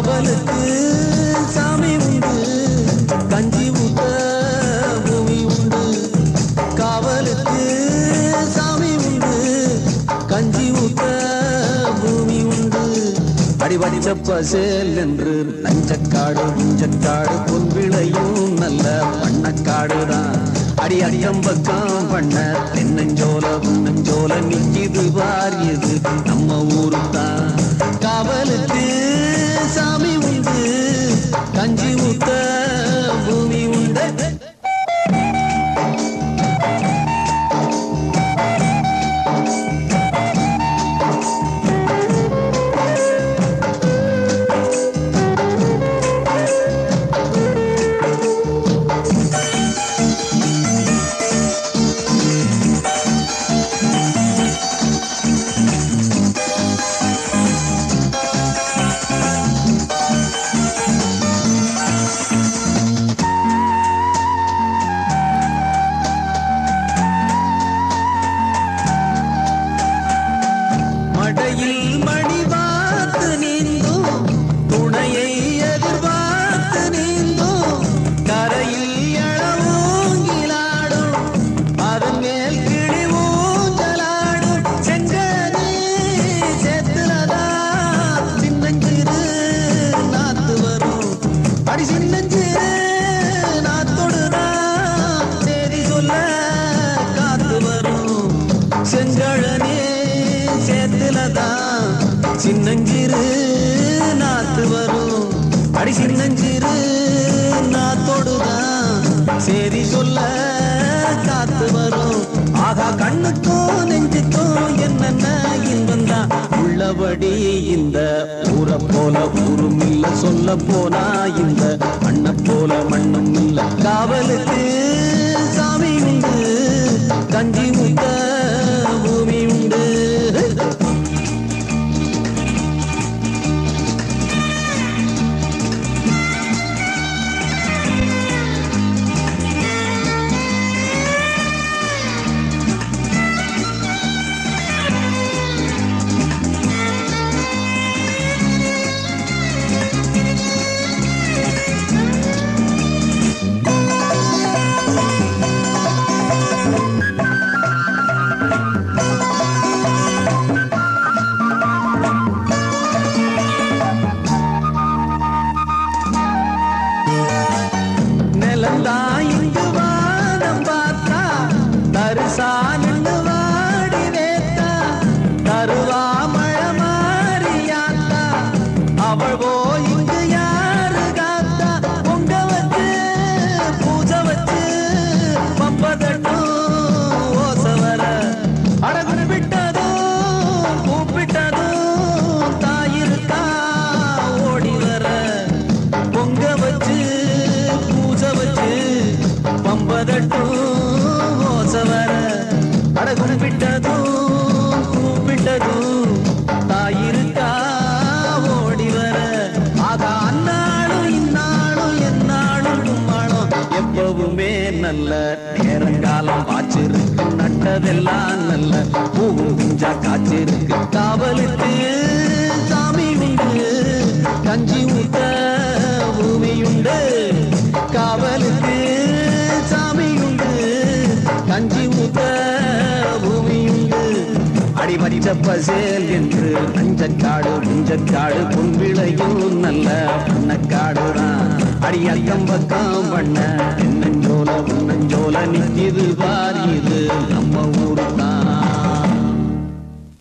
காவலுக்கு சாமி உண்டு கஞ்சி ஊத்த பூமி உண்டு காவலுக்கு சாமி உண்டு கஞ்சி ஊத்த பூமி உண்டு அடிவடிச்ச பசேல் என்று நஞ்சக்காடு புஞ்சக்காடு பொன்விளையும் நல்ல பண்ணக்காடுதான் அடி அடியம்பக்கம் பண்ண தென்னஞ்சோல புன்னஞ்சோல நிக்கிது வாரியது நம்ம ஊரு தான் காவலுக்கு சாமி உண்டு கஞ்சி ஊத்த பூமி உண்டு மடையில் மணி பார்த்து நீந்தும் துணையை எதிர்பார்த்து நீந்தும் கரையில் எழவூங்கிலாடும் அதன் மேல் கிளி ஊஞ்சலாடும் செங்கனி சேத்துலதா சின்னஞ்சிறு நாத்து வரும் அடி சின்னஞ்சிறு நாத்தொடுதான் தேதி சொல்ல காத்து வரும் செங்கழனே சேத்துலதான் சின்னஞ்சிறு நாத்து வரும் அடி சின்னஞ்சிறு நாத்தோடுதான் சேதி சொல்ல காத்து வரும் ஆகா கண்ணுக்கும் நெஞ்சுக்கும் என்னென்ன இன்பம் தான் உள்ளபடி இந்த ஊரை போல ஊரும் இல்ல சொல்ல போனா இந்த மண்ணை போல மண்ணும் இல்ல காவலுக்கு சாமி உண்டு கஞ்சி முத்த பூமி உண்டு நிலந்தான் இங்கு வானம் பார்த்தா தரிசா நின்று வாடி வேத்தா தருவா மழை மாறியாத்தா அவள் போய் இங்கு யாரு காத்தா பொங்க வச்சு பூஜை வச்சு பம்பதட்டும் ஓச வர அடகு விட்டதும் கூப்பிட்டதும் தாயிருக்கா ஓடி வர பொங்க வச்சு பூஜை வச்சு பம்பதட்டும் ஓச வர அடகு விட்டதும் கூப்பிட்டதும் தாயிருக்கா ஓடி வர ஆக அந்நாளும் இந்நாளும் எந்நாளும் கும்மாளும் எப்பவுமே நல்ல நேரங்காலம் பாய்ச்சிருக்கு நட்டதெல்லாம் நல்ல பூவும் குஞ்சா காய்ச்சிருக்கு காவலுக்கு சாமி உண்டு கஞ்சி ஊத்த பூமி உண்டு காவலுக்கு சாமி உண்டு கஞ்சி ஊத்த பூமி உண்டு அடி வச்ச பசேல் என்று நஞ்சக்காடு புஞ்சக்காடு பொன்விளையும் நல்ல பண்ணக்காடு தான் அடி அக்கம் பக்கம் பண்ண தென்னஞ்சோல உன்னஞ்சோல நிக்கிது பார் இது நம்ம ஊரு தான்